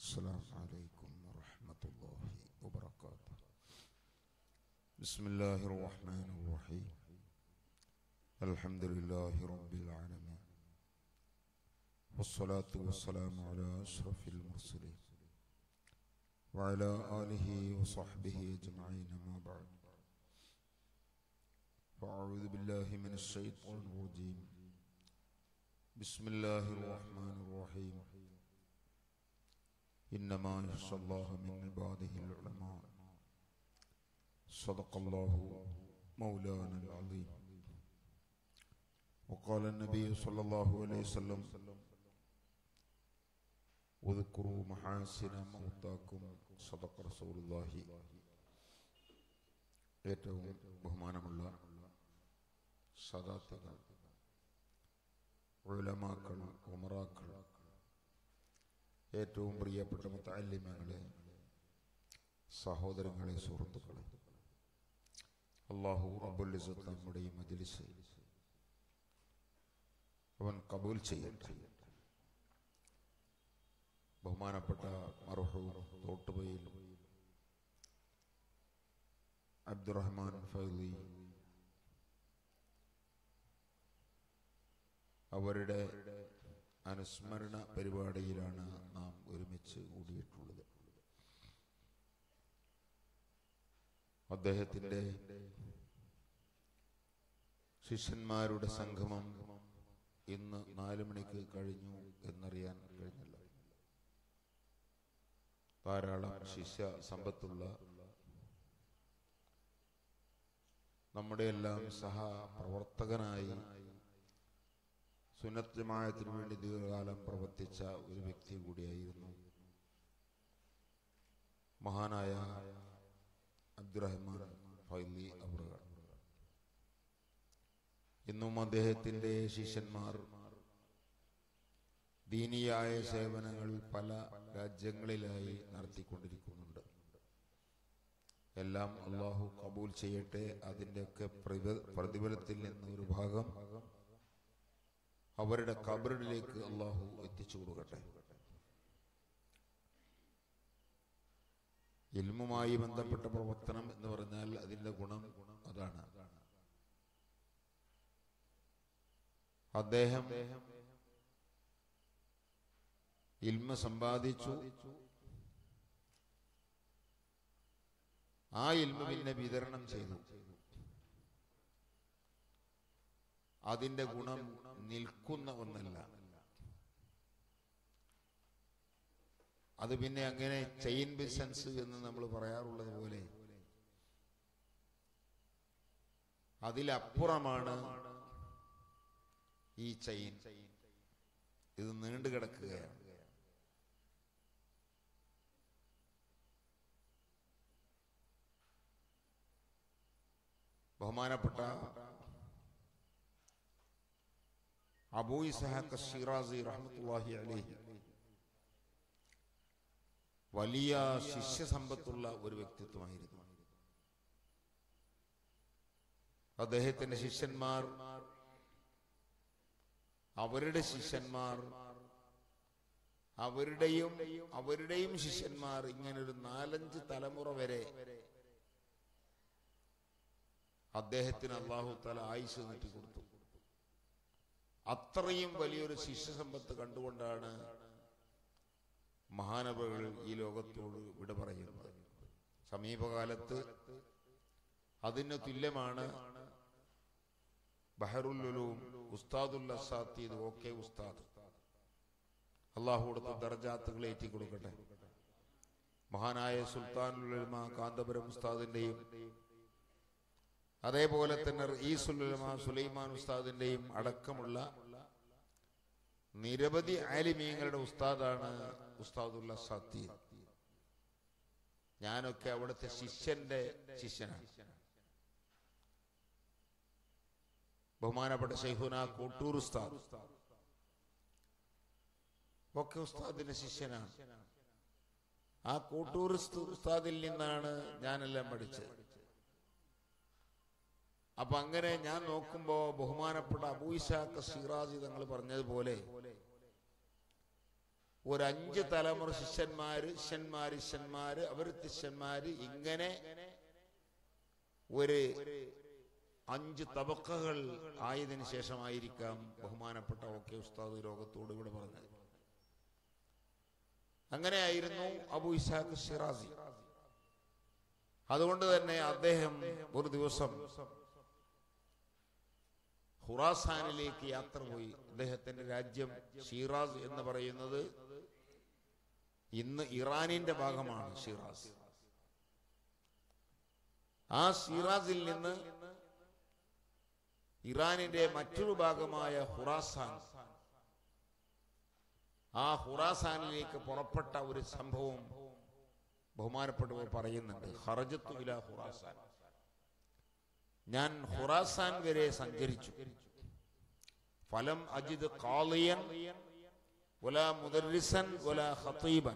السلام عليكم ورحمة الله وبركاته بسم الله الرحمن الرحيم الحمد لله رب العالمين والصلاة والسلام على أشرف المرسلين وعلى آله وصحبه أجمعين ما بعد فأعوذ بالله من الشيطان الرجيم بسم الله الرحمن الرحيم إنما يخشى الله من عباده العلماء صدق الله مولانا العظيم وقال النبي صلى الله عليه وسلم واذكروا محاسن موتاكم صدق رسول الله ഏറ്റവും ബഹുമാനമുള്ള സദാത്തുകൾ ഉലമാക്കൾ ഉമറാക്കൾ ഏറ്റവും പ്രിയപ്പെട്ട മുത്തല്ലിമകളെ സഹോദരങ്ങളെ സുഹൃത്തുക്കളെ അള്ളാഹു അബുൽ ഇസത്ത് നമ്മുടെ ഈ മജ്ലിസ് അവൻ കബൂൽ ചെയ്യട്ടെ ബഹുമാനപ്പെട്ട മർഹൂ തോട്ടുപയിൽ അബ്ദുറഹ്മാൻ ഫൈലി അവരുടെ അനുസ്മരണ പരിപാടിയിലാണ് നാം ഒരുമിച്ച് കൂടിയിട്ടുള്ളത് അദ്ദേഹത്തിന്റെ ശിഷ്യന്മാരുടെ സംഗമം ഇന്ന് നാലു മണിക്ക് കഴിഞ്ഞു എന്നറിയാൻ കഴിഞ്ഞില്ല ധാരാളം ശിഷ്യ സമ്പത്തുള്ള നമ്മുടെ എല്ലാം സഹപ്രവർത്തകനായി സുന്നത്ത് ജമാഅത്തിന് വേണ്ടി ദീർഘകാലം പ്രവർത്തിച്ച ഒരു വ്യക്തി കൂടിയായിരുന്നു മഹാനായ അബ്ദുറഹ്മാൻ ഫൈലി അവറുകൾ ഇന്നും അദ്ദേഹത്തിന്റെ ശിഷ്യന്മാർ ദീനിയായ സേവനങ്ങൾ പല രാജ്യങ്ങളിലായി നടത്തിക്കൊണ്ടിരിക്കുന്നുണ്ട് എല്ലാം അള്ളാഹു കബൂൽ ചെയ്യട്ടെ അതിൻ്റെയൊക്കെ പ്രതിഫലത്തിൽ നിന്ന് ഒരു ഭാഗം അവരുടെ കബറിലേക്ക് അള്ളാഹു എത്തിച്ചു കൊടുക്കട്ടെ ഇൽമുമായി ബന്ധപ്പെട്ട പ്രവർത്തനം എന്ന് പറഞ്ഞാൽ അതിന്റെ ഗുണം അതാണ് അദ്ദേഹം ഇൽമ സമ്പാദിച്ചു ആ ഇൽമ പിന്നെ വിതരണം ചെയ്തു അതിന്റെ ഗുണം നിൽക്കുന്ന ഒന്നല്ല അത് പിന്നെ അങ്ങനെ ചെയിൻ ബിസിനസ് എന്ന് നമ്മൾ പറയാറുള്ളത് പോലെ അതിലപ്പുറമാണ് ഈ ചെയിൻ ഇത് നീണ്ടു കിടക്കുകയാണ് ബഹുമാനപ്പെട്ട അബൂ ഇസഹാഖ് ഷിറാസി റഹ്മത്തുള്ളാഹി അലൈഹി വലിയ ശിഷ്യസമ്പത്തുള്ള ഒരു വ്യക്തിത്വമായിരുന്നു അദ്ദേഹത്തിന്റെ ശിഷ്യന്മാർ അവരുടെ ശിഷ്യന്മാർ അവരുടെയും അവരുടെയും ശിഷ്യന്മാർ ഇങ്ങനെ ഒരു നാലഞ്ച് തലമുറ വരെ അദ്ദേഹത്തിന് അള്ളാഹു തല ആയുസ് നീട്ടിക്കൊടുത്തു അത്രയും വലിയൊരു ശിഷ്യസമ്പത്ത് കണ്ടുകൊണ്ടാണ് മഹാനവകൾ ഈ ലോകത്തോട് വിട പറയുന്നത് സമീപകാലത്ത് അതിന് തുല്യമാണ് ബഹറുല്ലുലും ഉസ്താദുൽ അസാത്തീദ് ഓക്കെ ഉസ്താദ് അള്ളാഹു കൊടുത്ത ദർജാത്തുകൾ ഏറ്റി കൊടുക്കട്ടെ മഹാനായ സുൽത്താനുൽമ കാന്തപുരം ഉസ്താദിന്റെയും അതേപോലെ തന്നെ ഈസുലുലമ സുലൈമാൻ ഉസ്താദിന്റെയും അടക്കമുള്ള നിരവധി ആലിമീങ്ങളുടെ ഉസ്താദാണ് ഉസ്താദുല്ല സത്തി ഞാനൊക്കെ അവിടുത്തെ ശിഷ്യന്റെ ശിഷ്യനാണ് ബഹുമാനപ്പെട്ട ഷെയ്ഖുന കോട്ടൂർ ഉസ്താദ് ഒക്കെ ഉസ്താദിന്റെ ശിഷ്യനാണ് ആ കോട്ടൂർ ഉസ്താദിൽ നിന്നാണ് ഞാനെല്ലാം പഠിച്ചത് അപ്പൊ അങ്ങനെ ഞാൻ നോക്കുമ്പോ ബഹുമാനപ്പെട്ട അബൂയിഷാക്ക ഷിറാജി തങ്ങൾ പറഞ്ഞതുപോലെ ഒരു അഞ്ച് തലമുറ ശിഷ്യന്മാര് ശിഷ്യന്മാര് ശിഷ്യന്മാര് അവർ ശിഷ്യന്മാര് ഇങ്ങനെ ഒരു അഞ്ച് തബക്കകൾ ആയതിനു ശേഷമായിരിക്കാം ബഹുമാനപ്പെട്ട ഓക്കെ ഉസ്താദ് ലോകത്തോട് ഇവിടെ പറഞ്ഞത് അങ്ങനെയായിരുന്നു അബു ഇസാഖ് ഷിറാസി അതുകൊണ്ട് തന്നെ അദ്ദേഹം ഒരു ദിവസം ഖുറാസാനിലേക്ക് യാത്ര പോയി അദ്ദേഹത്തിന്റെ രാജ്യം ഷീറാസ് എന്ന് പറയുന്നത് ഇന്ന് ഇറാനിന്റെ ഭാഗമാണ് ഷീറാസ് ആ ഷീറാസിൽ നിന്ന് ഇറാനിന്റെ മറ്റൊരു ഭാഗമായ ഹുറാസാൻ ആ ഹുറാസാനിലേക്ക് പുറപ്പെട്ട ഒരു സംഭവം ബഹുമാനപ്പെട്ടവർ പറയുന്നുണ്ട് ഹറജത്തു ഇല ഹുറാസാൻ ഞാൻ ഹുറാസാൻ വരെ സഞ്ചരിച്ചു ഫലം അജിദ് കാളിയൻ വല മുദരിസൻ വല ഖതീബൻ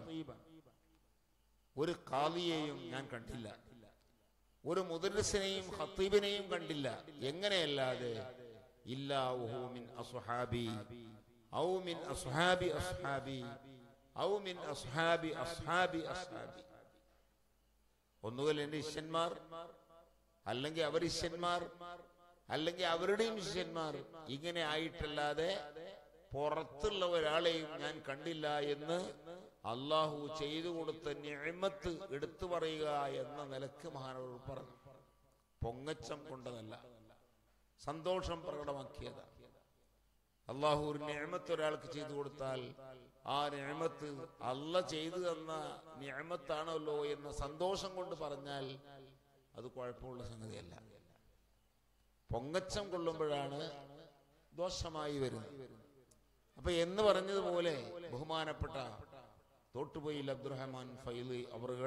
ഒരു കാളിയെയും ഞാൻ കണ്ടില്ല ഒരു മുദരിസിനെയും ഖത്തീബിനെയും കണ്ടില്ല എങ്ങനെയല്ലാതെ ഇല്ലാ വഹു മിൻ അസ്ഹാബി ഔ മിൻ അസ്ഹാബി അസ്ഹാബി ഔ മിൻ അസ്ഹാബി അസ്ഹാബി അസ്ഹാബി ഒന്നുകിൽ എന്റെ ശിഷ്യന്മാർ അല്ലെങ്കിൽ അവർ ശിഷ്യന്മാർ അല്ലെങ്കിൽ അവരുടെയും ശിഷ്യന്മാർ ഇങ്ങനെ ആയിട്ടല്ലാതെ പുറത്തുള്ള ഒരാളെയും ഞാൻ കണ്ടില്ല എന്ന് അള്ളാഹു ചെയ്തു കൊടുത്ത നിയമത്ത് എടുത്തു പറയുക എന്ന നിലക്ക് മഹാനവർ പറഞ്ഞു പൊങ്ങച്ചം കൊണ്ടതല്ല സന്തോഷം പ്രകടമാക്കിയതാണ് അള്ളാഹു ഒരു നിയമത്ത് ഒരാൾക്ക് ചെയ്തു കൊടുത്താൽ ആ നിയമത്ത് അല്ല ചെയ്തു തന്ന നിയമത്താണല്ലോ എന്ന സന്തോഷം കൊണ്ട് പറഞ്ഞാൽ അത് കുഴപ്പമുള്ള സംഗതിയല്ല പൊങ്ങച്ചം കൊള്ളുമ്പോഴാണ് ദോഷമായി വരുന്നത് അപ്പൊ എന്ന് പറഞ്ഞതുപോലെ ബഹുമാനപ്പെട്ട തോട്ടുപോയിൽ അബ്ദുറഹ്മാൻ ഫൈലി അവറുകൾ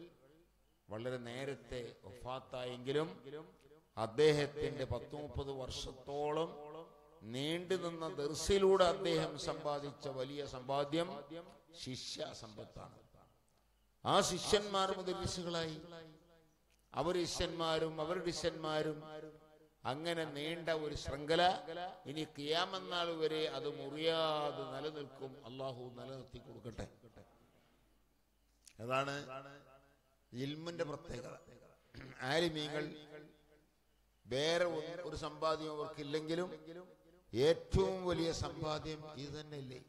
വളരെ നേരത്തെ വഫാത്തായെങ്കിലും അദ്ദേഹത്തിന്റെ പത്ത് മുപ്പത് വർഷത്തോളം നീണ്ടുനിന്ന ദർസിലൂടെ അദ്ദേഹം സമ്പാദിച്ച വലിയ സമ്പാദ്യം ശിഷ്യ സമ്പത്താണ് ആ ശിഷ്യന്മാർ മുതലിസുകളായി അവർ ശിഷ്യന്മാരും അവരുടെ ശിഷ്യന്മാരും അങ്ങനെ നീണ്ട ഒരു ശൃംഖല ഇനി കിയാമെന്നാൾ വരെ അത് മുറിയാതെ നിലനിൽക്കും അള്ളാഹു നിലനിർത്തി കൊടുക്കട്ടെ അതാണ് ഇൽമിന്റെ പ്രത്യേകത ആലിമീങ്ങൾ വേറെ ഒന്ന് ഒരു സമ്പാദ്യം അവർക്കില്ലെങ്കിലും ഏറ്റവും വലിയ സമ്പാദ്യം ഇത് തന്നെയല്ലേ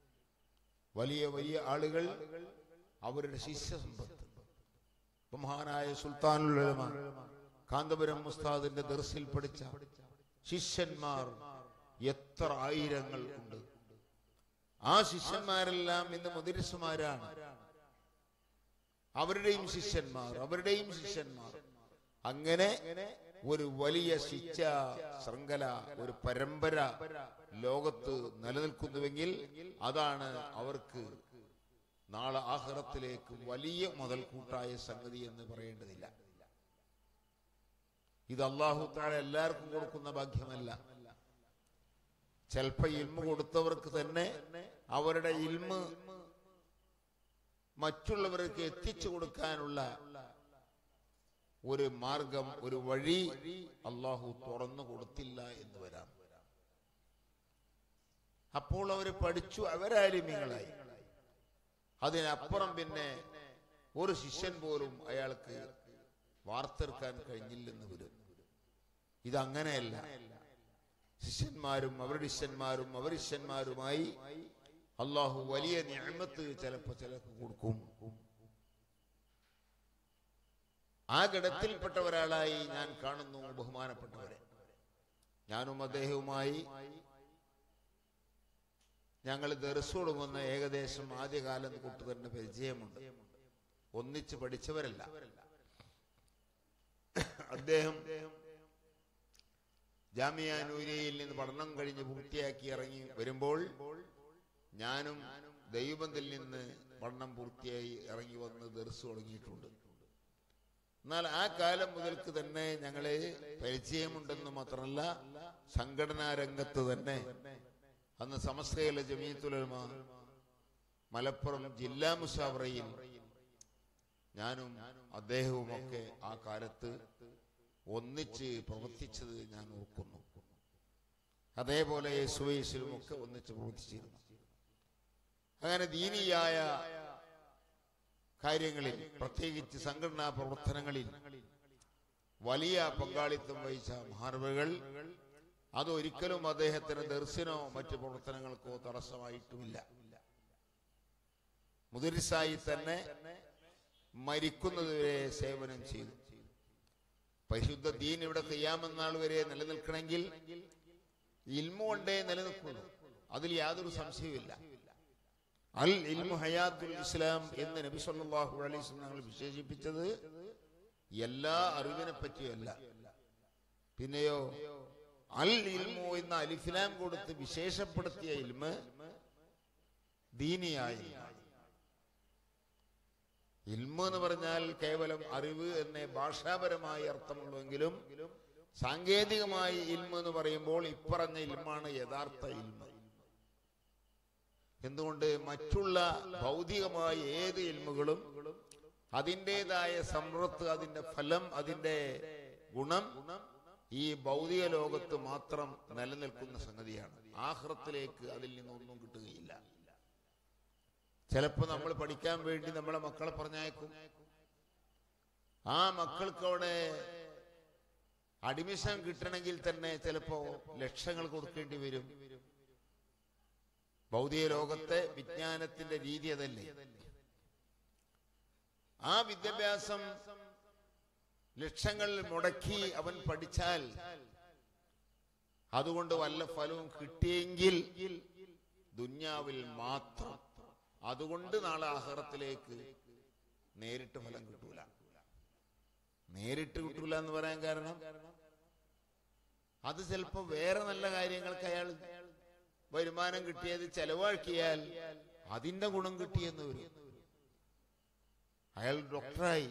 വലിയ വലിയ ആളുകൾ അവരുടെ ശിഷ്യ സമ്പത്ത് ഇപ്പൊ മഹാനായ സുൽത്താനുലമ കാന്തപുരം മുസ്താദിന്റെ ദർസിൽ പഠിച്ച ശിഷ്യന്മാർ എത്ര ആയിരങ്ങൾ ഉണ്ട് ആ ശിഷ്യന്മാരെല്ലാം ഇന്ന് മുതിരസുമാരാണ് അവരുടെയും ശിഷ്യന്മാർ അവരുടെയും ശിഷ്യന്മാർ അങ്ങനെ ഒരു വലിയ ശിക്ഷ ശൃംഖല ഒരു പരമ്പര ലോകത്ത് നിലനിൽക്കുന്നുവെങ്കിൽ അതാണ് അവർക്ക് നാളെ ആഹ്റത്തിലേക്ക് വലിയ മുതൽക്കൂട്ടായ സംഗതി എന്ന് പറയേണ്ടതില്ല ഇത് അള്ളാഹു താഴെ എല്ലാവർക്കും കൊടുക്കുന്ന ഭാഗ്യമല്ല ചിലപ്പോ ഇൽമ കൊടുത്തവർക്ക് തന്നെ അവരുടെ ഇൽമ മറ്റുള്ളവർക്ക് എത്തിച്ചു കൊടുക്കാനുള്ള ഒരു മാർഗം ഒരു വഴി അള്ളാഹു തുറന്നു കൊടുത്തില്ല എന്ന് വരാം അപ്പോൾ അവർ പഠിച്ചു അവരാലിമ്യങ്ങളായി അതിനപ്പുറം പിന്നെ ഒരു ശിഷ്യൻ പോലും അയാൾക്ക് വാർത്തെടുക്കാൻ കഴിഞ്ഞില്ലെന്ന് വരും ഇതങ്ങനെയല്ല ശിഷ്യന്മാരും അവരുടെ ശിഷ്യന്മാരും അവർ ശിഷ്യന്മാരുമായി അള്ളാഹു വലിയ ഞാമത്ത് ചിലപ്പോ ചിലർക്ക് കൊടുക്കും ആ ഗണത്തിൽപ്പെട്ട ഒരാളായി ഞാൻ കാണുന്നു ബഹുമാനപ്പെട്ടവരെ ഞാനും അദ്ദേഹവുമായി ഞങ്ങൾ ദർശോടുമെന്ന ഏകദേശം ആദ്യകാലം തൊട്ട് തന്നെ പരിചയമുണ്ട് ഒന്നിച്ച് പഠിച്ചവരല്ല അദ്ദേഹം ജാമിയ നൂരിയയിൽ നിന്ന് പഠനം കഴിഞ്ഞ് പൂർത്തിയാക്കി ഇറങ്ങി വരുമ്പോൾ ഞാനും ദൈവബന്ധിൽ നിന്ന് പഠനം പൂർത്തിയായി ഇറങ്ങി വന്ന് ദർസ് തുടങ്ങിയിട്ടുണ്ട് എന്നാൽ ആ കാലം മുതൽക്ക് തന്നെ ഞങ്ങളെ പരിചയമുണ്ടെന്ന് മാത്രമല്ല സംഘടനാ രംഗത്ത് തന്നെ അന്ന് സമസ്തയിലെ ജമീത്തുലമ മലപ്പുറം ജില്ലാ മുഷാവറയിൽ ഞാനും അദ്ദേഹവും ഒക്കെ ആ കാലത്ത് ഒന്നിച്ച് പ്രവർത്തിച്ചത് ഞാൻ ഓർക്കുന്നു അതേപോലെ സുവൈസിലും ഒക്കെ ഒന്നിച്ച് പ്രവർത്തിച്ചിരുന്നു അങ്ങനെ ദീനിയായ കാര്യങ്ങളിൽ പ്രത്യേകിച്ച് സംഘടനാ പ്രവർത്തനങ്ങളിൽ വലിയ പങ്കാളിത്തം വഹിച്ച മഹാനവകൾ അതൊരിക്കലും അദ്ദേഹത്തിന് ദർശനോ മറ്റു പ്രവർത്തനങ്ങൾക്കോ തടസ്സമായിട്ടുമില്ല മുതിരിസായി തന്നെ മരിക്കുന്നതുവരെ സേവനം ചെയ്തു പരിശുദ്ധ ദീൻ ഇവിടെ ചെയ്യാമെന്നാൾ വരെ നിലനിൽക്കണമെങ്കിൽ ഇൽമു കൊണ്ടേ നിലനിൽക്കുള്ളൂ അതിൽ യാതൊരു സംശയവുമില്ല അൽ ഇൽമു ഹയാത്തുൽ ഇസ്ലാം എന്ന് നബി സല്ലല്ലാഹു അലൈഹി വസല്ലം ഞങ്ങൾ വിശേഷിപ്പിച്ചത് എല്ലാ അറിവിനെ പറ്റിയല്ല പിന്നെയോ അൽ ഇൽമു എന്ന അലിഫിലാം കൊടുത്ത് വിശേഷപ്പെടുത്തിയ ഇൽമ് ദീനിയായ ഇൽമാണ്. ഇൽമ എന്ന് പറഞ്ഞാൽ കേവലം അറിവ് എന്ന ഭാഷാപരമായി അർത്ഥമുള്ളെങ്കിലും സാങ്കേതികമായി ഇൽമ എന്ന് പറയുമ്പോൾ ഇപ്പറഞ്ഞ ഇൽമാണ് യഥാർത്ഥ ഇൽമ എന്തുകൊണ്ട് മറ്റുള്ള ഭൗതികമായ ഏത് ഇൽമുകളും അതിൻ്റെതായ സമൃദ്ധ അതിന്റെ ഫലം അതിന്റെ ഗുണം ഈ ഭൗതിക ലോകത്ത് മാത്രം നിലനിൽക്കുന്ന സംഗതിയാണ് ആഹ്റത്തിലേക്ക് അതിൽ നിന്നൊന്നും കിട്ടുകയില്ല ചിലപ്പോ നമ്മൾ പഠിക്കാൻ വേണ്ടി നമ്മളെ മക്കളെ പറഞ്ഞയക്കും ആ മക്കൾക്ക് അവിടെ അഡ്മിഷൻ കിട്ടണമെങ്കിൽ തന്നെ ചിലപ്പോ ലക്ഷങ്ങൾ കൊടുക്കേണ്ടി വരും ഭൗതിക ലോകത്തെ വിജ്ഞാനത്തിന്റെ രീതി അതല്ലേ ആ വിദ്യാഭ്യാസം ലക്ഷങ്ങൾ മുടക്കി അവൻ പഠിച്ചാൽ അതുകൊണ്ട് വല്ല ഫലവും കിട്ടിയെങ്കിൽ ദുന്യാവിൽ മാത്രം അതുകൊണ്ട് നാളെ ആഹാരത്തിലേക്ക് നേരിട്ട് ഫലം കിട്ടൂല നേരിട്ട് കിട്ടൂല എന്ന് പറയാൻ കാരണം അത് ചിലപ്പോ വേറെ നല്ല കാര്യങ്ങൾക്ക് അയാൾ വരുമാനം കിട്ടിയത് ചെലവാക്കിയാൽ അതിന്റെ ഗുണം കിട്ടിയെന്ന് വരും അയാൾ ഡോക്ടറായി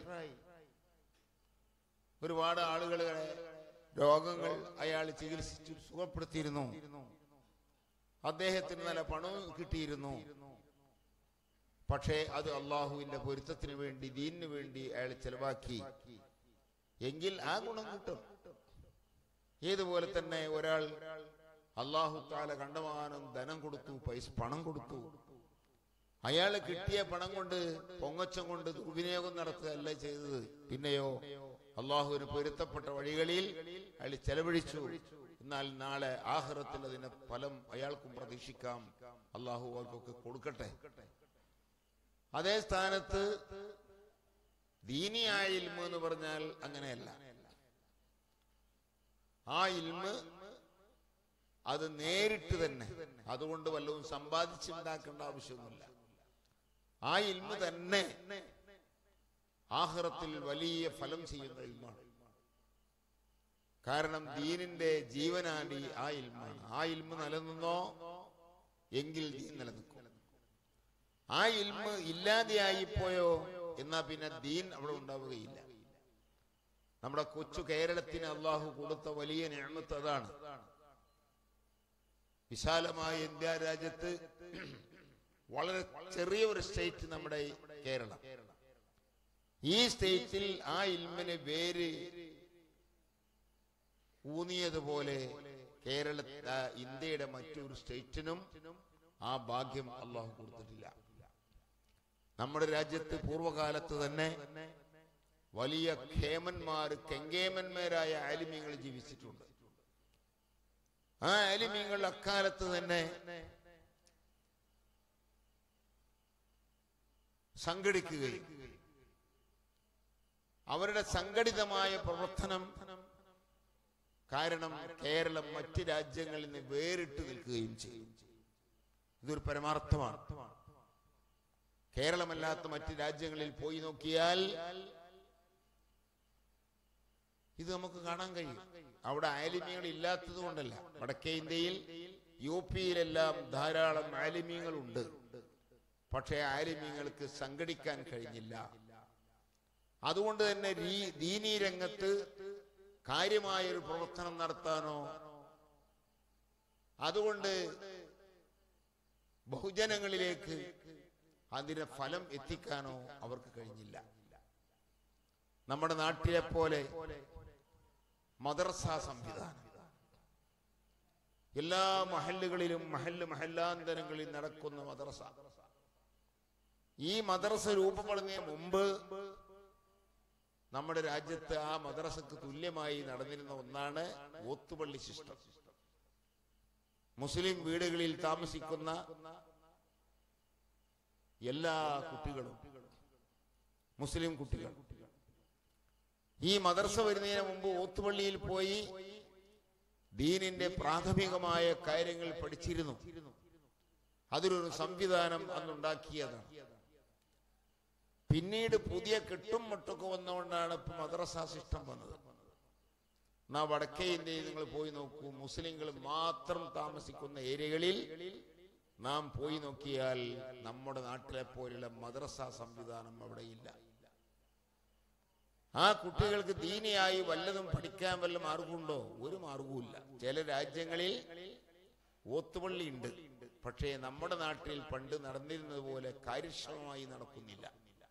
ഒരുപാട് ആളുകളെ രോഗങ്ങൾ അയാൾ ചികിത്സിച്ചു സുഖപ്പെടുത്തിയിരുന്നു അദ്ദേഹത്തിന് നല്ല പണവും കിട്ടിയിരുന്നു പക്ഷേ അത് അള്ളാഹുവിന്റെ പൊരുത്തത്തിന് വേണ്ടി ദീനിന് വേണ്ടി അയാൾ ചെലവാക്കി എങ്കിൽ ആ ഗുണം കിട്ടും ഏതുപോലെ തന്നെ ഒരാൾ അള്ളാഹു താല കണ്ടമാനം ധനം കൊടുത്തു പൈസ പണം കൊടുത്തു അയാൾ കിട്ടിയ പണം കൊണ്ട് പൊങ്ങച്ചം കൊണ്ട് ദുർവിനിയോഗം നടത്തുകയല്ല ചെയ്തത് പിന്നെയോ അള്ളാഹുവിന് പൊരുത്തപ്പെട്ട വഴികളിൽ അയാൾ ചെലവഴിച്ചു എന്നാൽ നാളെ ആഹ്റത്തിൽ അതിന്റെ ഫലം അയാൾക്കും പ്രതീക്ഷിക്കാം അള്ളാഹു അവർക്കൊക്കെ കൊടുക്കട്ടെ അതേ സ്ഥാനത്ത് ദീനിയായ ഇൽമ എന്ന് പറഞ്ഞാൽ അങ്ങനെയല്ല ആ ഇൽമ അത് നേരിട്ട് തന്നെ അതുകൊണ്ട് വല്ലതും സമ്പാദിച്ചുണ്ടാക്കേണ്ട ആവശ്യമൊന്നുമില്ല ആ ഇൽമ തന്നെ ആഹ്റത്തിൽ വലിയ ഫലം ചെയ്യുന്ന ഇൽമാണ് കാരണം ദീനിന്റെ ജീവനാടി ആ ഇൽമാണ് ആ ഇൽമ നിലനിന്നോ എങ്കിൽ ദീൻ നിലനിൽക്കും ആ ഇൽമ ഇല്ലാതെയായിപ്പോയോ എന്നാ പിന്നെ ദീൻ അവിടെ ഉണ്ടാവുകയില്ല നമ്മുടെ കൊച്ചു കേരളത്തിന് അള്ളാഹു കൊടുത്ത വലിയ ഞാമത്ത് അതാണ് വിശാലമായ ഇന്ത്യ രാജ്യത്ത് വളരെ ചെറിയ ഒരു സ്റ്റേറ്റ് നമ്മുടെ ഈ കേരളം ഈ സ്റ്റേറ്റിൽ ആ ഇൽമിന് വേര് ഊന്നിയതുപോലെ കേരള ആ, ഇന്ത്യയുടെ മറ്റൊരു സ്റ്റേറ്റിനും ആ ഭാഗ്യം അള്ളാഹു കൊടുത്തിട്ടില്ല നമ്മുടെ രാജ്യത്ത് പൂർവ്വകാലത്ത് തന്നെ വലിയ ഖേമന്മാർ കെങ്കേമന്മാരായ ആലിമ്യങ്ങൾ ജീവിച്ചിട്ടുണ്ട് ആ ആലിമ്യങ്ങൾ അക്കാലത്ത് തന്നെ സംഘടിക്കുകയും അവരുടെ സംഘടിതമായ പ്രവർത്തനം കാരണം കേരളം മറ്റ് രാജ്യങ്ങളിൽ നിന്ന് വേറിട്ട് നിൽക്കുകയും ചെയ്യും ഇതൊരു പരമാർത്ഥമാണ് കേരളമല്ലാത്ത മറ്റ് രാജ്യങ്ങളിൽ പോയി നോക്കിയാൽ ഇത് നമുക്ക് കാണാൻ കഴിയും അവിടെ ആലിമ്യങ്ങൾ ഇല്ലാത്തത് കൊണ്ടല്ല വടക്കേ ഇന്ത്യയിൽ യു പിയിലെല്ലാം ധാരാളം ആലിമ്യങ്ങളുണ്ട് പക്ഷേ ആലിമ്യങ്ങൾക്ക് സംഘടിക്കാൻ കഴിഞ്ഞില്ല അതുകൊണ്ട് തന്നെ രീ- ദീനീ രംഗത്ത് കാര്യമായൊരു പ്രവർത്തനം നടത്താനോ അതുകൊണ്ട് ബഹുജനങ്ങളിലേക്ക് അതിന്റെ ഫലം എത്തിക്കാനോ അവർക്ക് കഴിഞ്ഞില്ല നമ്മുടെ നാട്ടിലെ പോലെ മദർസ സംവിധാനം എല്ലാ മഹല്ലുകളിലും മഹല്ല് മഹല്ലാന്തരങ്ങളിൽ നടക്കുന്ന മദർസ ഈ മദ്രസ രൂപപ്പെടുന്നതിന് മുമ്പ് നമ്മുടെ രാജ്യത്ത് ആ മദ്രസക്ക് തുല്യമായി നടന്നിരുന്ന ഒന്നാണ് ഓത്തുപള്ളി സിസ്റ്റം മുസ്ലിം വീടുകളിൽ താമസിക്കുന്ന എല്ലാ കുട്ടികളും മുസ്ലിം കുട്ടികൾ ഈ മദർസ വരുന്നതിന് മുമ്പ് ഓത്തുപള്ളിയിൽ പോയി ദീനിന്റെ പ്രാഥമികമായ കാര്യങ്ങൾ പഠിച്ചിരുന്നു അതിലൊരു സംവിധാനം അന്നുണ്ടാക്കിയതാണ് പിന്നീട് പുതിയ കെട്ടും മട്ടൊക്കെ വന്നുകൊണ്ടാണ് ഇപ്പൊ മദ്രസ സിസ്റ്റം വന്നത് എന്നാ വടക്കേ ഇന്ത്യയിൽ നിങ്ങൾ പോയി നോക്കൂ മുസ്ലിങ്ങൾ മാത്രം താമസിക്കുന്ന ഏരിയകളിൽ നാം പോയി നോക്കിയാൽ നമ്മുടെ നാട്ടിലെ പോലുള്ള മദ്രസ സംവിധാനം അവിടെ ഇല്ല ആ കുട്ടികൾക്ക് ദീനിയായി വല്ലതും പഠിക്കാൻ വല്ല മാർഗമുണ്ടോ ഒരു മാർഗവുമില്ല ചില രാജ്യങ്ങളിൽ ഓത്തുപള്ളി ഉണ്ട് പക്ഷേ നമ്മുടെ നാട്ടിൽ പണ്ട് നടന്നിരുന്നത് പോലെ കാര്യക്ഷമമായി നടക്കുന്നില്ല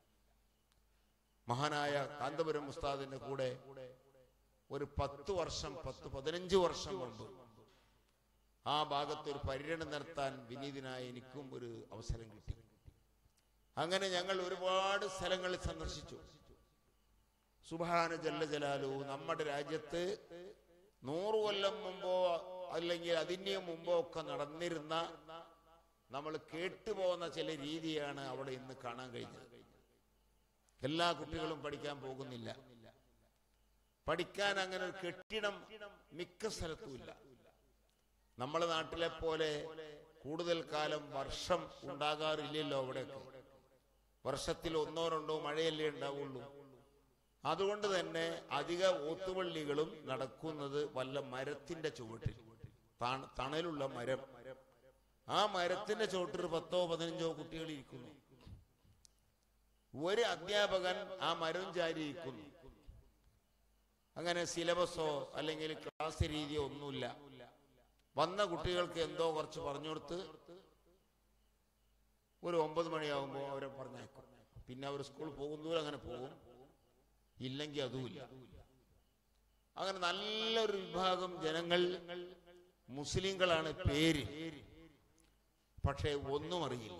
മഹാനായ കാന്തപുരം ഉസ്താദിന്റെ കൂടെ ഒരു പത്ത് വർഷം പത്ത് പതിനഞ്ച് വർഷം മുമ്പ് ആ ഭാഗത്ത് ഒരു പര്യടനം നടത്താൻ വിനീതനായ എനിക്കും ഒരു അവസരം കിട്ടി അങ്ങനെ ഞങ്ങൾ ഒരുപാട് സ്ഥലങ്ങളിൽ സന്ദർശിച്ചു സുബാന ജല്ല ജലാലു നമ്മുടെ രാജ്യത്ത് നൂറു കൊല്ലം മുമ്പോ അല്ലെങ്കിൽ അതിന് മുമ്പോ ഒക്കെ നടന്നിരുന്ന നമ്മൾ കേട്ടുപോകുന്ന ചില രീതിയാണ് അവിടെ ഇന്ന് കാണാൻ കഴിഞ്ഞത് എല്ലാ കുട്ടികളും പഠിക്കാൻ പോകുന്നില്ല പഠിക്കാൻ അങ്ങനെ ഒരു കെട്ടിടം മിക്ക സ്ഥലത്തുമില്ല നമ്മുടെ നാട്ടിലെ പോലെ കൂടുതൽ കാലം വർഷം ഉണ്ടാകാറില്ലല്ലോ അവിടെയൊക്കെ വർഷത്തിൽ ഒന്നോ രണ്ടോ മഴയല്ലേ ഉണ്ടാവുള്ളൂ അതുകൊണ്ട് തന്നെ അധിക ഓത്തുപള്ളികളും നടക്കുന്നത് വല്ല മരത്തിന്റെ ചുവട്ടിൽ തണ- തണലുള്ള മരം ആ മരത്തിന്റെ ചുവട്ടിൽ പത്തോ പതിനഞ്ചോ കുട്ടികൾ ഇരിക്കുന്നു ഒരു അധ്യാപകൻ ആ മരം ചാരി ഇരിക്കുന്നു അങ്ങനെ സിലബസോ അല്ലെങ്കിൽ ക്ലാസ് രീതിയോ ഒന്നുമില്ല വന്ന കുട്ടികൾക്ക് എന്തോ കുറച്ച് പറഞ്ഞു കൊടുത്ത് ഒരു ഒമ്പത് മണിയാകുമ്പോൾ അവരെ പറഞ്ഞേക്കും പിന്നെ അവർ സ്കൂൾ പോകുന്നവർ അങ്ങനെ പോകും ഇല്ലെങ്കിൽ അതുമില്ല അങ്ങനെ നല്ലൊരു വിഭാഗം ജനങ്ങൾ മുസ്ലിങ്ങളാണ് പേര് പക്ഷേ ഒന്നും അറിയില്ല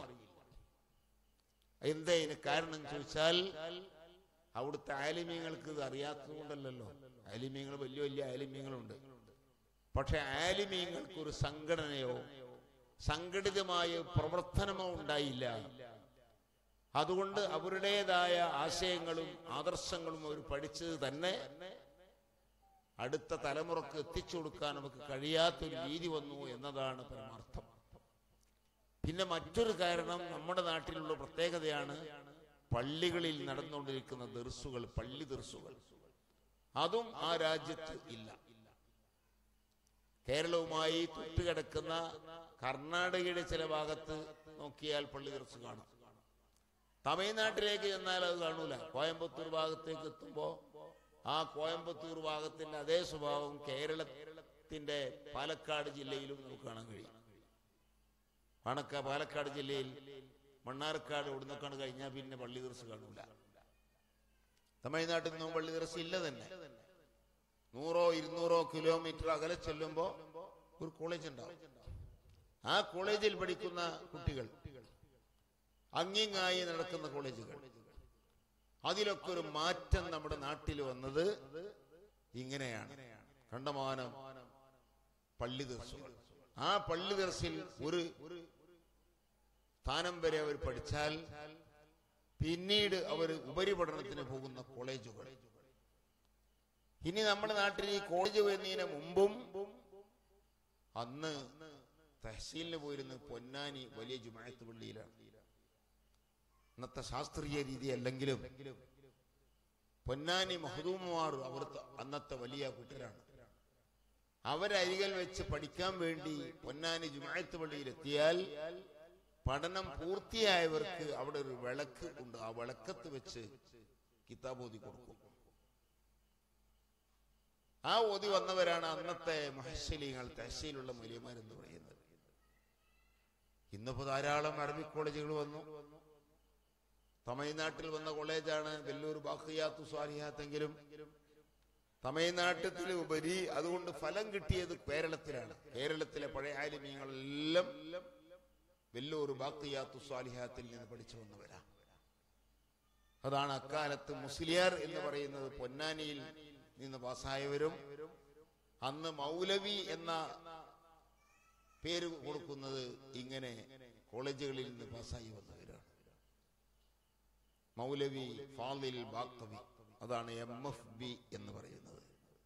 എന്താ ഇതിന് കാരണം ചോദിച്ചാൽ അവിടുത്തെ ആലിമ്യങ്ങൾക്ക് ഇത് അറിയാത്തത് കൊണ്ടല്ലല്ലോ ആലിമ്യങ്ങൾ വലിയ വലിയ ആലിമ്യങ്ങളുണ്ട് പക്ഷെ ആലിമീങ്ങൾക്ക് ഒരു സംഘടനയോ സംഘടിതമായ പ്രവർത്തനമോ ഉണ്ടായില്ല അതുകൊണ്ട് അവരുടേതായ ആശയങ്ങളും ആദർശങ്ങളും അവർ പഠിച്ചത് തന്നെ അടുത്ത തലമുറക്ക് എത്തിച്ചു കൊടുക്കാൻ നമുക്ക് കഴിയാത്തൊരു രീതി വന്നു എന്നതാണ് പരമാർത്ഥം പിന്നെ മറ്റൊരു കാരണം നമ്മുടെ നാട്ടിലുള്ള പ്രത്യേകതയാണ് പള്ളികളിൽ നടന്നുകൊണ്ടിരിക്കുന്ന ദർസുകൾ പള്ളി ദർസുകൾ അതും ആ രാജ്യത്ത് ഇല്ല കേരളവുമായി തൊട്ടുകിടക്കുന്ന കർണാടകയുടെ ചില ഭാഗത്ത് നോക്കിയാൽ പള്ളി ദർസ് കാണാം തമിഴ്നാട്ടിലേക്ക് ചെന്നാൽ അത് കാണൂല കോയമ്പത്തൂർ ഭാഗത്തേക്ക് എത്തുമ്പോ ആ കോയമ്പത്തൂർ ഭാഗത്തിന്റെ അതേ സ്വഭാവം കേരളത്തിന്റെ പാലക്കാട് ജില്ലയിലും നമുക്ക് കാണാൻ കഴിയും പണക്ക പാലക്കാട് ജില്ലയിൽ മണ്ണാർക്കാട് ഇവിടുന്നൊക്കെയാണ് കഴിഞ്ഞാൽ പിന്നെ പള്ളി ദർസ് കാണൂല തമിഴ്നാട്ടിൽ നിന്നും പള്ളി ദർസ് ഇല്ല തന്നെ നൂറോ ഇരുന്നൂറോ കിലോമീറ്റർ അകലെ ചെല്ലുമ്പോ ഒരു കോളേജ് ഉണ്ടാവും ആ കോളേജിൽ പഠിക്കുന്ന കുട്ടികൾ അങ്ങിങ്ങായി നടക്കുന്ന കോളേജുകൾ അതിലൊക്കെ ഒരു മാറ്റം നമ്മുടെ നാട്ടിൽ വന്നത് ഇങ്ങനെയാണ് കണ്ടമാനം പള്ളി ദർസുകൾ ആ പള്ളി ദർസിൽ ഒരു സ്ഥാനം വരെ അവർ പഠിച്ചാൽ പിന്നീട് അവർ ഉപരിപഠനത്തിന് പോകുന്ന കോളേജുകൾ ഇനി നമ്മുടെ നാട്ടിൽ ഈ കോളേജ് വരുന്നതിന് മുമ്പും അന്ന് തഹസീലിന് പോയിരുന്ന പൊന്നാനി വലിയ ജുമായത്ത് പള്ളിയിലാണ് ഇന്നത്തെ ശാസ്ത്രീയ രീതി അല്ലെങ്കിലും പൊന്നാനി മഹദൂമാർ അവിടുത്തെ അന്നത്തെ വലിയ കൂട്ടരാണ് അവരരികിൽ വെച്ച് പഠിക്കാൻ വേണ്ടി പൊന്നാനി ജുമായത്ത് പള്ളിയിൽ എത്തിയാൽ പഠനം പൂർത്തിയായവർക്ക് അവിടെ ഒരു വിളക്ക് ഉണ്ട് ആ വിളക്കത്ത് വെച്ച് കിതാബ് ഓതി കൊടുക്കും ആ ഓതി വന്നവരാണ് അന്നത്തെ മഹശലീങ്ങൾ തഹശീലുള്ള മൂല്യമാരെന്ന് പറയുന്നത് ഇന്നിപ്പോ ധാരാളം അറബിക് കോളേജുകൾ വന്നു തമിഴ്നാട്ടിൽ വന്ന കോളേജാണ് വെല്ലൂർ ബാഖിയാത്തു സ്വാലിഹാത്തെങ്കിലും തമിഴ്നാട്ടിൽ ഉപരി അതുകൊണ്ട് ഫലം കിട്ടിയത് കേരളത്തിലാണ് കേരളത്തിലെ പഴയ ആലിമീങ്ങളെല്ലാം വെല്ലൂർ ബാക്കിയാത്തു സ്വാലിഹാത്തിൽ നിന്ന് പഠിച്ചു വന്നവരാ അതാണ് അക്കാലത്ത് മുസ്ലിയാർ എന്ന് പറയുന്നത് പൊന്നാനിയിൽ നിന്ന് പാസ്സായവരും അന്ന് മൗലവി എന്ന പേര് കൊടുക്കുന്നത് ഇങ്ങനെ കോളേജുകളിൽ നിന്ന് പാസ്സായി വന്നവരാണ് മൗലവി ഫാദിൽ ബാക്തവി അതാണ് എം എഫ് ബി എന്ന് പറയുന്നത്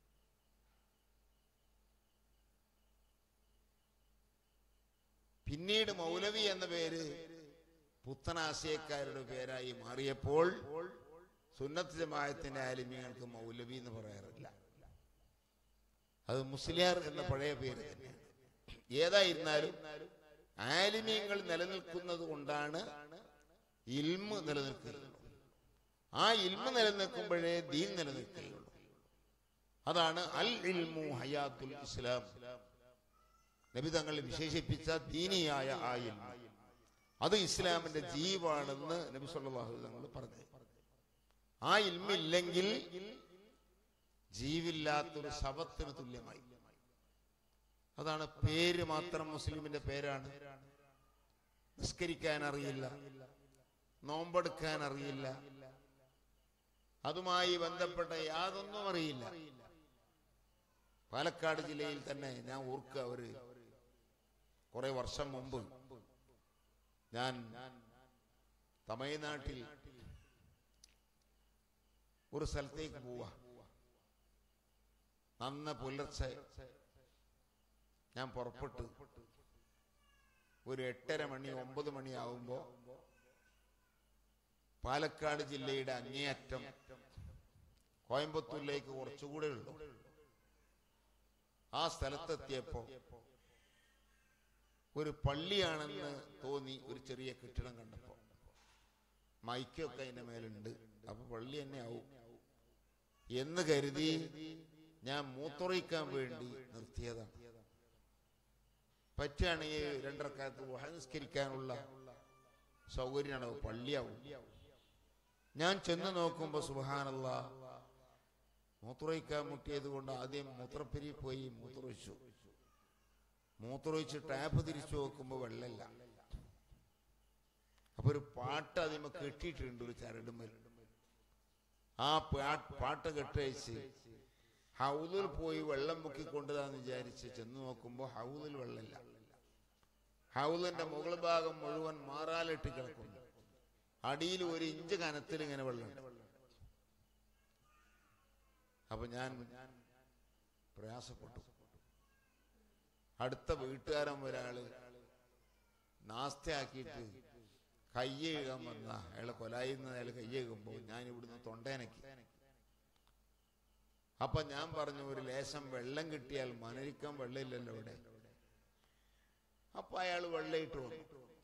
പിന്നീട് മൗലവി എന്ന പേര് പുത്തനാശയക്കാരുടെ പേരായി മാറിയപ്പോൾ സുന്നത്ത് ജമായത്തിന്റെ ആലിമ്യങ്ങൾക്ക് മൗലവി എന്ന് പറയാറില്ല അത് മുസ്ലിയാർ എന്ന പഴയ പേര് തന്നെയാണ് ഏതായിരുന്നാലും ആലിമ്യങ്ങൾ നിലനിൽക്കുന്നത് കൊണ്ടാണ് ഇൽമ നിലനിൽക്കുന്നത് ആ ഇൽമ നിലനിൽക്കുമ്പോഴേ ദീൻ നിലനിൽക്കുകയുള്ളൂ അതാണ് അൽ ഇൽമു ഹയാത്തുൽ ഇസ്ലാം നബി തങ്ങൾ വിശേഷിപ്പിച്ച ദീനിയായ ആ ഇൽമ അത് ഇസ്ലാമിന്റെ ജീവാണെന്ന് നബി സല്ലല്ലാഹു അലൈഹി തങ്ങൾ പറഞ്ഞു ആ ഇൽമില്ലെങ്കിൽ ജീവില്ലാത്തൊരു ശവത്തിന് തുല്യമായി അതാണ് പേര് മാത്രം മുസ്ലിമിന്റെ പേരാണ് നിസ്കരിക്കാൻ അറിയില്ല നോമ്പെടുക്കാൻ അറിയില്ല അതുമായി ബന്ധപ്പെട്ട യാതൊന്നും അറിയില്ല പാലക്കാട് ജില്ലയിൽ തന്നെ ഞാൻ ഓർക്കുക ഒരു കുറെ വർഷം മുമ്പ് ഞാൻ തമിഴ്നാട്ടിൽ ഒരു സ്ഥലത്തേക്ക് പോവാ നന്ന പുലർച്ചെ ഞാൻ പുറപ്പെട്ടു ഒരു എട്ടര മണി ഒമ്പത് മണിയാവുമ്പോ പാലക്കാട് ജില്ലയുടെ അങ്ങേയറ്റം കോയമ്പത്തൂരിലേക്ക് കുറച്ചുകൂടെ ഉള്ളു ആ സ്ഥലത്തെത്തിയപ്പോ ഒരു പള്ളിയാണെന്ന് തോന്നി ഒരു ചെറിയ കെട്ടിടം കണ്ടപ്പോ മൈക്കൊക്കെ അതിന്റെ മേലുണ്ട് അപ്പൊ പള്ളി തന്നെ ആവും എന്ന് കരുതി ഞാൻ മൂത്തുറയിക്കാൻ വേണ്ടി നിർത്തിയതാണ് പറ്റുകയാണെങ്കിൽ രണ്ടരക്കാലത്ത് വഹനിസ്കരിക്കാനുള്ള സൗകര്യമാണ് പള്ളിയാവും ഞാൻ ചെന്ന് നോക്കുമ്പോ സുബാനല്ല മൂത്രമൊഴിക്കാൻ മുട്ടിയത് കൊണ്ട് ആദ്യം മൂത്രപ്പെരി പോയി മൂത്രമൊഴിച്ചു മൂത്രമൊഴിച്ച് ടാപ്പ് തിരിച്ചു നോക്കുമ്പോ വെള്ളമില്ല അപ്പൊ ഒരു പാട്ട് അതിമ കെട്ടിയിട്ടുണ്ട് ഒരു ചരടുമൽ ആ പാ- പാട്ട് കെട്ടയച്ച് ഹൗദിൽ പോയി വെള്ളം പൊക്കിക്കൊണ്ടതാന്ന് വിചാരിച്ച് ചെന്ന് നോക്കുമ്പോ ഹൗദിൽ വെള്ളമില്ല ഹൗദിന്റെ മുകൾ ഭാഗം മുഴുവൻ മാറാലിട്ട് കിടക്കുന്നു അടിയിൽ ഒരു ഇഞ്ച് കനത്തിൽ ഇങ്ങനെ വെള്ളമുണ്ട് അപ്പൊ ഞാൻ പ്രയാസപ്പെട്ടു അടുത്ത വീട്ടുകാരൻ ഒരാള് നാസ്തയാക്കിയിട്ട് കയ്യേകാൻ വന്ന അയാളെ കൊലായിന്ന് അയാൾ കയ്യേകുമ്പോ ഞാൻ ഇവിടുന്ന് തൊണ്ടേനക്കി അപ്പൊ ഞാൻ പറഞ്ഞു ഒരു ലേശം വെള്ളം കിട്ടിയാൽ മനരിക്കാൻ വെള്ളമില്ലല്ലോ ഇവിടെ അപ്പൊ അയാൾ വെള്ളയിട്ട് വന്നു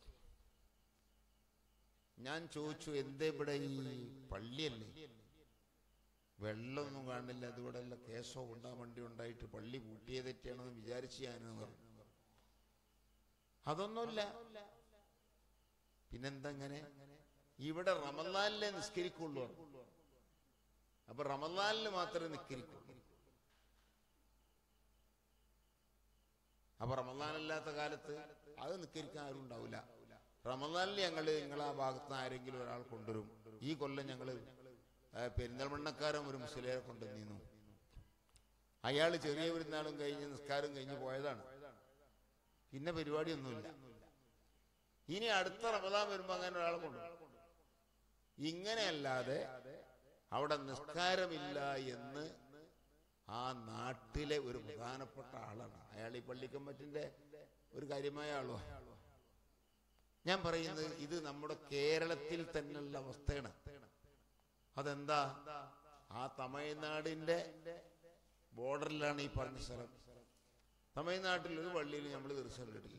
ഞാൻ ചോദിച്ചു എന്തേ ഇവിടെ ഈ പള്ളിയല്ലേ വെള്ളമൊന്നും കാണില്ല അതിവിടെ അല്ല കേസോ ഉണ്ടാ വണ്ടി ഉണ്ടായിട്ട് പള്ളി പൂട്ടിയത് തെറ്റാണെന്ന് വിചാരിച്ചു ഞാനെന്ന് പറഞ്ഞു അതൊന്നുമില്ല പിന്നെന്താ ഇങ്ങനെ ഇവിടെ റമദാനിലെ നിസ്കരിക്കുള്ളൂ അപ്പൊ റമദാനിൽ മാത്രമേ നിസ്കരിക്കുള്ളൂ അപ്പൊ റമദാനല്ലാത്ത കാലത്ത് അത് നിസ്കരിക്കാൻ ആരും ഉണ്ടാവില്ല റമദാനിൽ ഞങ്ങള് നിങ്ങളെ ആ ഭാഗത്ത് നിന്ന് ആരെങ്കിലും ഒരാൾ കൊണ്ടുവരും ഈ കൊല്ലം ഞങ്ങള് ആ, പെരിന്തൽമണ്ണക്കാരൻ ഒരു മുസ്ലിയെ കൊണ്ടുവന്നിരുന്നു അയാൾ ചെറിയ പെരുന്നാളും കഴിഞ്ഞ് നിസ്കാരം കഴിഞ്ഞ് പോയതാണ് പിന്നെ പരിപാടിയൊന്നുമില്ല ഇനി അടുത്ത റമദാൻ വരുമ്പോ അങ്ങനെ ഒരാളെ കൊണ്ടുവരും ഇങ്ങനെയല്ലാതെ അവിടെ നിസ്കാരമില്ല എന്ന് ആ നാട്ടിലെ ഒരു പ്രധാനപ്പെട്ട ആളാണ് അയാൾ ഈ പള്ളിക്കമ്പറ്റിന്റെ ഒരു കാര്യമായ ആളോ ഞാൻ പറയുന്നത് ഇത് നമ്മുടെ കേരളത്തിൽ തന്നെയുള്ള അവസ്ഥയാണ് അതെന്താ ആ തമിഴ്നാടിന്റെ ബോർഡറിലാണ് ഈ പറഞ്ഞ സ്ഥലം തമിഴ്നാട്ടിൽ ഒരു പള്ളിയിൽ നമ്മൾ തീർച്ചയായിട്ടില്ല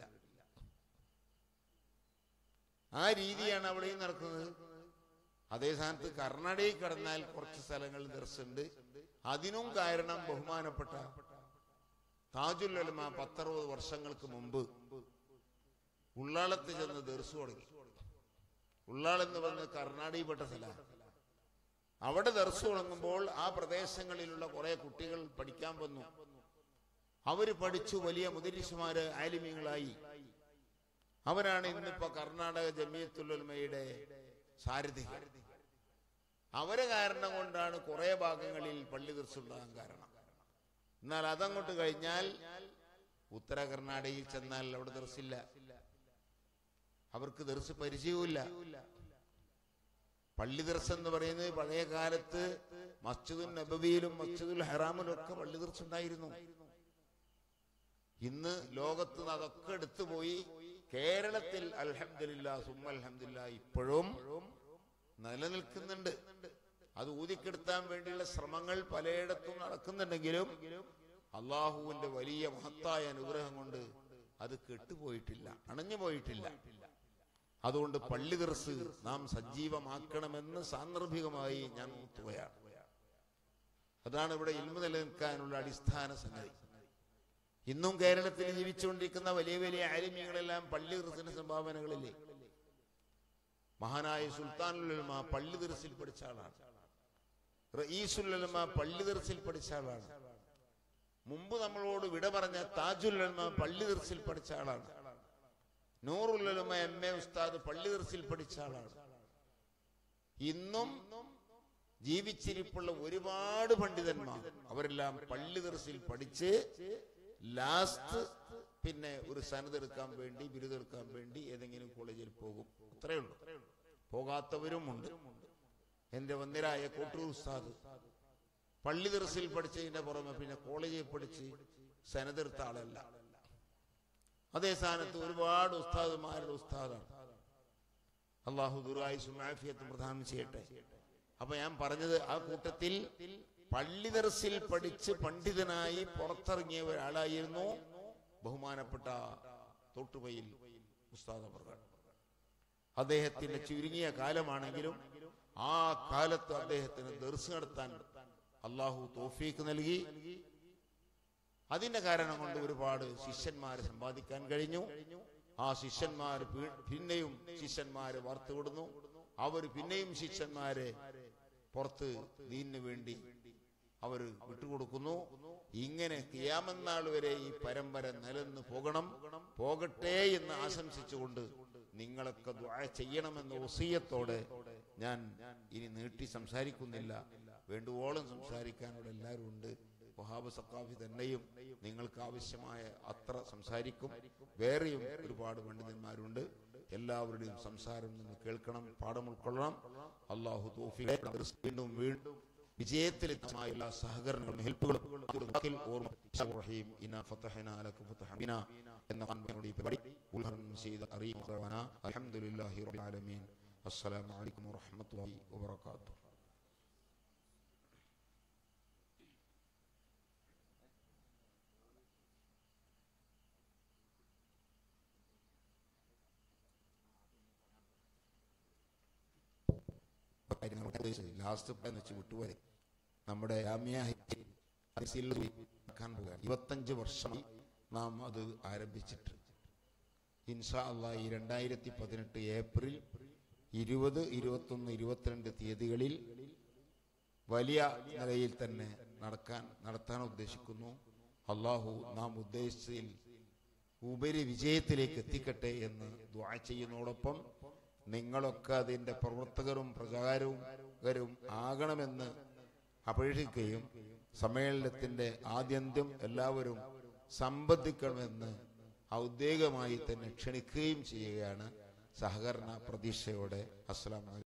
ആ രീതിയാണ് അവിടെയും നടക്കുന്നത് അതേ സ്ഥാനത്ത് കർണാടകയിൽ കടന്നാൽ കുറച്ച് സ്ഥലങ്ങളിൽ ദർശുണ്ട് അതിനും കാരണം ബഹുമാനപ്പെട്ട താജുൽ ഉലമ പത്തറുപത് വർഷങ്ങൾക്ക് മുമ്പ് ഉള്ളാളത്ത് ചെന്ന് ദർശു തുടങ്ങി ഉള്ളാളെന്ന് പറഞ്ഞ കർണാടകയിൽപ്പെട്ട സ്ഥലമാണ് അവിടെ ദർശു തുടങ്ങുമ്പോൾ ആ പ്രദേശങ്ങളിലുള്ള കുറെ കുട്ടികൾ പഠിക്കാൻ വന്നു അവര് പഠിച്ചു വലിയ മുദരിസുമാര് ആലിമ്യങ്ങളായി അവരാണ് ഇന്നിപ്പോ കർണാടക ജമിയത്തുലുൽമയുടെ സാരഥികൾ അവരെ കാരണം കൊണ്ടാണ് കുറെ ഭാഗങ്ങളിൽ പള്ളി ദർശുണ്ടാകാൻ കാരണം എന്നാൽ അതങ്ങോട്ട് കഴിഞ്ഞാൽ ഉത്തര കർണാടകയിൽ ചെന്നാൽ അവിടെ ദർശില്ല അവർക്ക് ദർശ പരിചയവുമില്ല പള്ളി ദർശ എന്ന് പറയുന്നത് പഴയ കാലത്ത് മസ്ജിദുൽ നബവിയിലും മസ്ജിദുൽ ഹറാമിലും ഒക്കെ പള്ളി ദർശ ഉണ്ടായിരുന്നു ഇന്ന് ലോകത്ത് നിന്ന് അതൊക്കെ എടുത്തുപോയി കേരളത്തിൽ അൽഹംദുലില്ലാ സുമ്മ അൽഹംദുലില്ലാ ഇപ്പോഴും നിലനിൽക്കുന്നുണ്ട് അത് ഊതിക്കെടുത്താൻ വേണ്ടിയുള്ള ശ്രമങ്ങൾ പലയിടത്തും നടക്കുന്നുണ്ടെങ്കിലും അള്ളാഹുവിന്റെ വലിയ മഹത്തായ അനുഗ്രഹം കൊണ്ട് അത് കെട്ടുപോയിട്ടില്ല അണഞ്ഞു പോയിട്ടില്ല അതുകൊണ്ട് പള്ളി ദർസ് നാം സജീവമാക്കണമെന്ന് സാന്ദർഭികമായി ഞാൻ ഊത്തുകയാണ് അതാണ് ഇവിടെ ഇൽമു നിലനിൽക്കാനുള്ള അടിസ്ഥാന സംഗതി ഇന്നും കേരളത്തിൽ ജീവിച്ചുകൊണ്ടിരിക്കുന്ന വലിയ വലിയ ആലിമ്യങ്ങളെല്ലാം പള്ളി ദർസിന് സംഭാവനകളില്ലേ മഹാനായ സുൽത്താനുലമ പള്ളി ദർസിൽ പഠിച്ച ആളാണ് റഈസുലമ പള്ളി ദർസിൽ പഠിച്ച ആളാണ് മുമ്പ് നമ്മളോട് വിട പറഞ്ഞ താജുലമ പള്ളി ദർസിൽ പഠിച്ച ആളാണ് നൂറുലമ എം എ ഉസ്താദ് പള്ളി ദർസിൽ പഠിച്ച ആളാണ് ഇന്നും ജീവിച്ചിരിപ്പുള്ള ഒരുപാട് പണ്ഡിതന്മാർ അവരെല്ലാം പള്ളി ദർസിൽ പഠിച്ച് ലാസ്റ്റ് പിന്നെ ഒരു സനതെടുക്കാൻ വേണ്ടി ബിരുദെടുക്കാൻ വേണ്ടി ഏതെങ്കിലും കോളേജിൽ പോകും അത്രയേ ഉള്ളൂ പോകാത്തവരുമുണ്ട് എന്റെ വന്നിരായ കോട്ടൂർ ഉസ്താദ് പള്ളി ദർസിൽ പഠിച്ചതിന്റെ പുറമെ പിന്നെ കോളേജിൽ പഠിച്ച് സനതെടുത്ത ആളല്ല അതേ സ്ഥാനത്ത് ഒരുപാട് ഉസ്താദുമാരുടെ ഉസ്താദാണ് അള്ളാഹു ദുർആയുസും ആഫിയത്തും പ്രദാനം ചെയ്യട്ടെ അപ്പൊ ഞാൻ പറഞ്ഞത് ആ കൂട്ടത്തിൽ പള്ളി ദർസിൽ പഠിച്ച് പണ്ഡിതനായി പുറത്തിറങ്ങിയ ഒരാളായിരുന്നു ബഹുമാനപ്പെട്ട തോട്ടുപയിൽ ഉസ്താദ് അവർകൾ അദ്ദേഹത്തിന്റെ ചുരുങ്ങിയ കാലമാണെങ്കിലും ആ കാലത്ത് അദ്ദേഹത്തിന് ദർസ് നടത്താൻ അള്ളാഹു തോഫീക്ക് നൽകി അതിന്റെ കാരണം കൊണ്ട് ഒരുപാട് ശിഷ്യന്മാരെ സമ്പാദിക്കാൻ കഴിഞ്ഞു ആ ശിഷ്യന്മാർ പി- പിന്നെയും ശിഷ്യന്മാരെ വാർത്തുവിടുന്നു അവർ പിന്നെയും ശിഷ്യന്മാരെ പുറത്ത് ദീനിന് വേണ്ടി അവർ വിട്ടുകൊടുക്കുന്നു ഇങ്ങനെ കിയാമന്നാൾ വരെ ഈ പരമ്പര നിലനിന്ന് പോകണം പോകട്ടെ എന്ന് ആശംസിച്ചുകൊണ്ട് നിങ്ങളൊക്കെ ദുആ ചെയ്യണമെന്ന വസീയത്തോടെ ഞാൻ ഇനി നീട്ടി സംസാരിക്കുന്നില്ല വേണ്ടുവോളം സംസാരിക്കാനുള്ള എല്ലാവരും ഉണ്ട് വഹാബ് സക്കാഫി തന്നെയും നിങ്ങൾക്ക് ആവശ്യമായ അത്ര സംസാരിക്കും വേറെയും ഒരുപാട് പണ്ഡിതന്മാരുണ്ട് എല്ലാവരുടെയും സംസാരം നിങ്ങൾ കേൾക്കണം പാഠം ഉൾക്കൊള്ളണം അള്ളാഹു തൗഫീഖ് വീണ്ടും വീണ്ടും വിജയത്തിലെത്തുമായ എല്ലാ സഹകരണങ്ങളും ഹെൽപ്പുകളും വാക്കിൽ ഓർമ്മ റഹീം ഇനാ ഫതഹനാ ലക ഫതഹ ബിനാ എന്ന ഖാൻബിനോട് ഈ പരിപാടി ഉദ്ഘാടനം ചെയ്ത അറിയിക്കുന്ന അൽഹംദുലില്ലാഹി റബ്ബിൽ ആലമീൻ അസ്സലാമു അലൈക്കും വറഹ്മത്തുള്ളാഹി വബറകാതുഹു ലാസ്റ്റ് എന്ന് വെച്ച് വിട്ടുപോലെ നമ്മുടെ ജാമിയ ഹദീസിൽ നടക്കാൻ പോവുകയാണ് ഇരുപത്തഞ്ച് വർഷം നാം അത് ആരംഭിച്ചിട്ട് ഇൻഷാ അള്ളാ ഈ രണ്ടായിരത്തി പതിനെട്ട് ഏപ്രിൽ ഇരുപത് ഇരുപത്തൊന്ന് ഇരുപത്തിരണ്ട് തീയതികളിൽ വലിയ നിലയിൽ തന്നെ നടക്കാൻ നടത്താൻ ഉദ്ദേശിക്കുന്നു അള്ളാഹു നാം ഉദ്ദേശിച്ചതിൽ ഉപരി വിജയത്തിലേക്ക് എത്തിക്കട്ടെ എന്ന് ദ്വാ ചെയ്യുന്നതോടൊപ്പം നിങ്ങളൊക്കെ അതിന്റെ പ്രവർത്തകരും പ്രചാരകരും ആകണമെന്ന് അപേക്ഷിക്കുകയും സമ്മേളനത്തിന്റെ ആദ്യന്ത്യം എല്ലാവരും സംബന്ധിക്കണമെന്ന് ഔദ്യോഗികമായി തന്നെ ക്ഷണിക്കുകയും ചെയ്യുകയാണ് സഹകരണ പ്രതീക്ഷയോടെ അസ്സലാമു അലൈക്കും